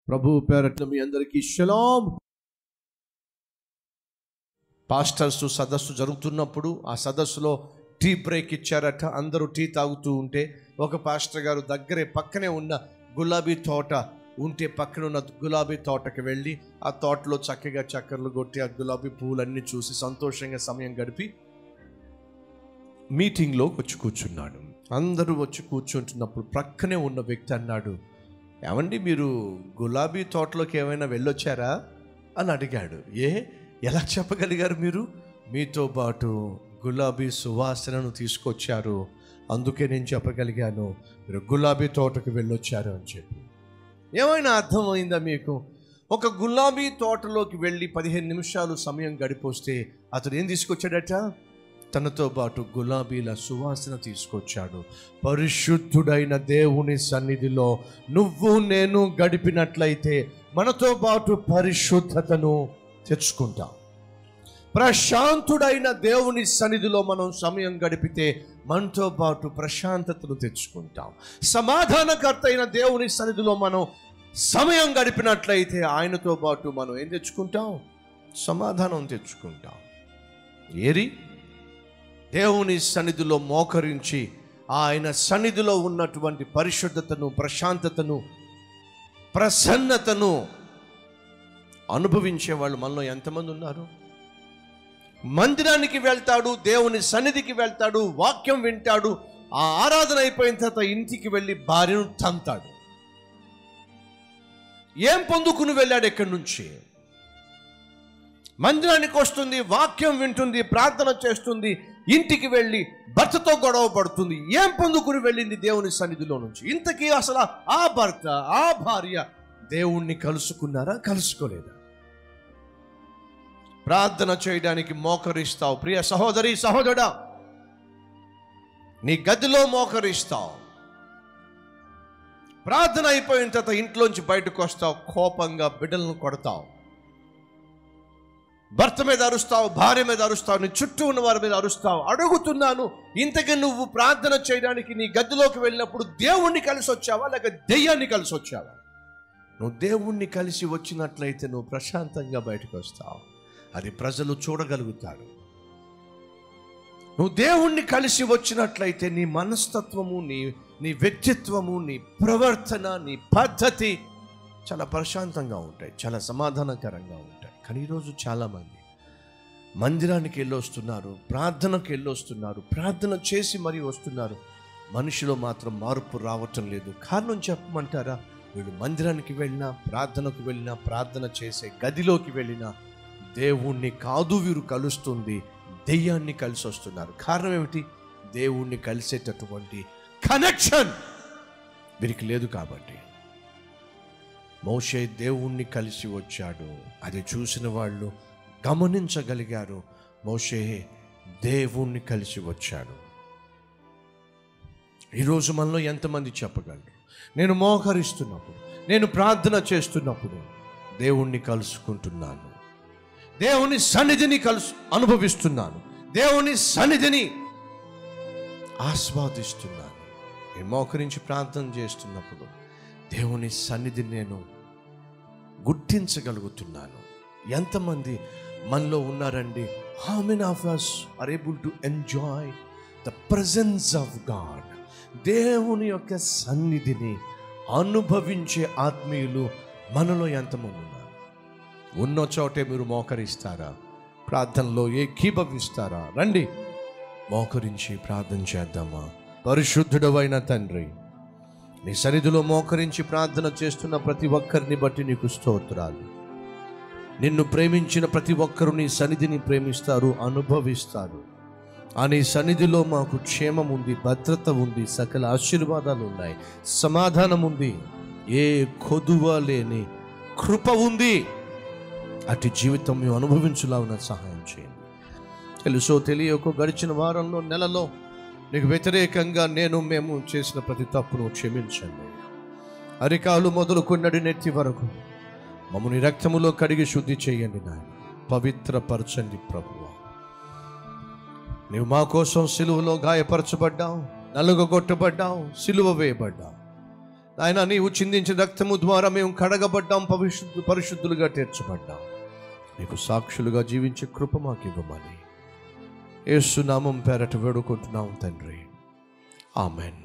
ప్రభు పేరట్ల మీ అందరికీ షలాం పాస్టర్స్ సదస్సు జరుగుతున్నప్పుడు ఆ సదస్సులో టీ బ్రేక్ ఇచ్చారట అందరూ టీ తాగుతూ ఉంటే ఒక పాస్టర్ గారు దగ్గరే పక్కనే ఉన్న గులాబీ తోట ఉంటే పక్కన ఉన్న గులాబీ తోటకి వెళ్ళి ఆ తోటలో చక్కగా చక్కర్లు కొట్టి ఆ గులాబీ పువ్వులన్నీ చూసి సంతోషంగా సమయం గడిపి మీటింగ్లో వచ్చి కూర్చున్నాడు అందరూ వచ్చి కూర్చుంటున్నప్పుడు ప్రక్కనే ఉన్న వ్యక్తి అన్నాడు ఏమండి మీరు గులాబీ తోటలోకి ఏమైనా వెళ్ళొచ్చారా అని అడిగాడు ఏ ఎలా చెప్పగలిగారు మీరు మీతో పాటు గులాబీ సువాసనను తీసుకొచ్చారు అందుకే నేను చెప్పగలిగాను మీరు గులాబీ తోటకు వెళ్ళొచ్చారు అని చెప్పి ఏమైనా అర్థమైందా మీకు ఒక గులాబీ తోటలోకి వెళ్ళి పదిహేను నిమిషాలు సమయం గడిపోస్తే అతడు ఏం తీసుకొచ్చాడట తనతో పాటు గులాబీల సువాసన తీసుకొచ్చాడు పరిశుద్ధుడైన దేవుని సన్నిధిలో నువ్వు నేను గడిపినట్లయితే మనతో పాటు పరిశుద్ధతను తెచ్చుకుంటాం ప్రశాంతుడైన దేవుని సన్నిధిలో మనం సమయం గడిపితే మనతో పాటు ప్రశాంతతను తెచ్చుకుంటాం సమాధానకర్త అయిన దేవుని సన్నిధిలో మనం సమయం గడిపినట్లయితే ఆయనతో పాటు మనం ఏం తెచ్చుకుంటాం సమాధానం తెచ్చుకుంటాం ఏరి దేవుని సన్నిధిలో మోకరించి ఆయన సన్నిధిలో ఉన్నటువంటి పరిశుద్ధతను ప్రశాంతతను ప్రసన్నతను అనుభవించే వాళ్ళు మనలో ఎంతమంది ఉన్నారు మందిరానికి వెళ్తాడు దేవుని సన్నిధికి వెళ్తాడు వాక్యం వింటాడు ఆ ఆరాధన అయిపోయిన తర్వాత ఇంటికి వెళ్ళి భార్యను తంతాడు ఏం పొందుకుని వెళ్ళాడు ఎక్కడి నుంచి మందిరానికి వస్తుంది వాక్యం వింటుంది ప్రార్థన చేస్తుంది ఇంటికి వెళ్ళి భర్తతో గొడవ పడుతుంది ఏం పొందుకుని వెళ్ళింది దేవుని సన్నిధిలో నుంచి ఇంతకీ అసలు ఆ భర్త ఆ భార్య దేవుణ్ణి కలుసుకున్నారా కలుసుకోలేదా ప్రార్థన చేయడానికి మోకరిస్తావు ప్రియ సహోదరి సహోదరుడా నీ గదిలో మోకరిస్తావు ప్రార్థన అయిపోయిన తర్వాత ఇంట్లోంచి బయటకు వస్తావు కోపంగా బిడ్డలను కొడతావు భర్త మీద అరుస్తావు భార్య మీద అరుస్తావు నీ చుట్టూ ఉన్న వారి మీద అరుస్తావు అడుగుతున్నాను ఇంతకీ నువ్వు ప్రార్థన చేయడానికి నీ గదిలోకి వెళ్ళినప్పుడు దేవుణ్ణి కలిసి వచ్చావా లేక దెయ్యాన్ని కలిసి వచ్చావా నువ్వు దేవుణ్ణి కలిసి వచ్చినట్లయితే నువ్వు ప్రశాంతంగా బయటకు వస్తావు అది ప్రజలు చూడగలుగుతారు నువ్వు దేవుణ్ణి కలిసి వచ్చినట్లయితే నీ మనస్తత్వము నీ నీ వ్యక్తిత్వము నీ ప్రవర్తన నీ పద్ధతి చాలా ప్రశాంతంగా ఉంటాయి చాలా సమాధానకరంగా ఉంటాయి కానీ ఈరోజు చాలామంది మందిరానికి వెళ్ళొస్తున్నారు ప్రార్థనకు వెళ్ళొస్తున్నారు ప్రార్థన చేసి మరీ వస్తున్నారు మనిషిలో మాత్రం మార్పు రావటం లేదు కారణం చెప్పమంటారా వీళ్ళు మందిరానికి వెళ్ళినా ప్రార్థనకు వెళ్ళినా ప్రార్థన చేసే గదిలోకి వెళ్ళినా దేవుణ్ణి కాదు వీరు కలుస్తుంది దెయ్యాన్ని కలిసి వస్తున్నారు కారణం ఏమిటి దేవుణ్ణి కలిసేటటువంటి కనెక్షన్ వీరికి లేదు కాబట్టి మోషే దేవుణ్ణి కలిసి వచ్చాడు అది చూసిన వాళ్ళు గమనించగలిగారు మోషే దేవుణ్ణి కలిసి వచ్చాడు ఈరోజు మనలో ఎంతమంది చెప్పగలరు నేను మోకరిస్తున్నప్పుడు నేను ప్రార్థన చేస్తున్నప్పుడు దేవుణ్ణి కలుసుకుంటున్నాను దేవుని సన్నిధిని కలుసు అనుభవిస్తున్నాను దేవుని సన్నిధిని ఆస్వాదిస్తున్నాను నేను మోకరించి ప్రార్థన చేస్తున్నప్పుడు దేవుని సన్నిధిని నేను గుర్తించగలుగుతున్నాను ఎంతమంది మనలో ఉన్నారండి how many of us are able to enjoy the presence of God దేవుని యొక్క సన్నిధిని అనుభవించే ఆత్మీయులు మనలో ఎంతమంది ఉన్నారు ఉన్న చోటే మీరు మోకరిస్తారా ప్రార్థనలో ఏకీభవిస్తారా రండి మోకరించి ప్రార్థన చేద్దామా పరిశుద్ధుడవైన తండ్రి నీ సన్నిధిలో మోకరించి ప్రార్థన చేస్తున్న ప్రతి ఒక్కరిని బట్టి నీకు స్తోత్రాలు నిన్ను ప్రేమించిన ప్రతి ఒక్కరు నీ సన్నిధిని ప్రేమిస్తారు అనుభవిస్తారు ఆ నీ సన్నిధిలో మాకు క్షేమం ఉంది భద్రత ఉంది సకల ఆశీర్వాదాలు ఉన్నాయి సమాధానం ఉంది ఏ కొదువ లేని కృప ఉంది అటు జీవితం మేము అనుభవించులాగా సహాయం చేయండి తెలుసో తెలియకో గడిచిన వారంలో నెలలో నీకు వ్యతిరేకంగా నేను మేము చేసిన ప్రతి తప్పును క్షమించండి అరికాలు మొదలుకున్నడి నెత్తి వరకు మమ్మల్ని రక్తములో కడిగి శుద్ధి చేయండి నాయన పవిత్రపరచండి ప్రభువ నీవు మా కోసం సిలువలో గాయపరచబడ్డావు నలుగొట్టబడ్డావు సిలువ వేయబడ్డావు ఆయన నీవు చిందించిన రక్తము ద్వారా మేము కడగబడ్డాం పరిశుద్ధు పరిశుద్ధులుగా తీర్చబడ్డాం నీకు సాక్షులుగా జీవించే కృప మాకు ఇవ్వమని యేసు నామం పేరట వేడుకుంటున్నాం తండ్రి ఆమెన్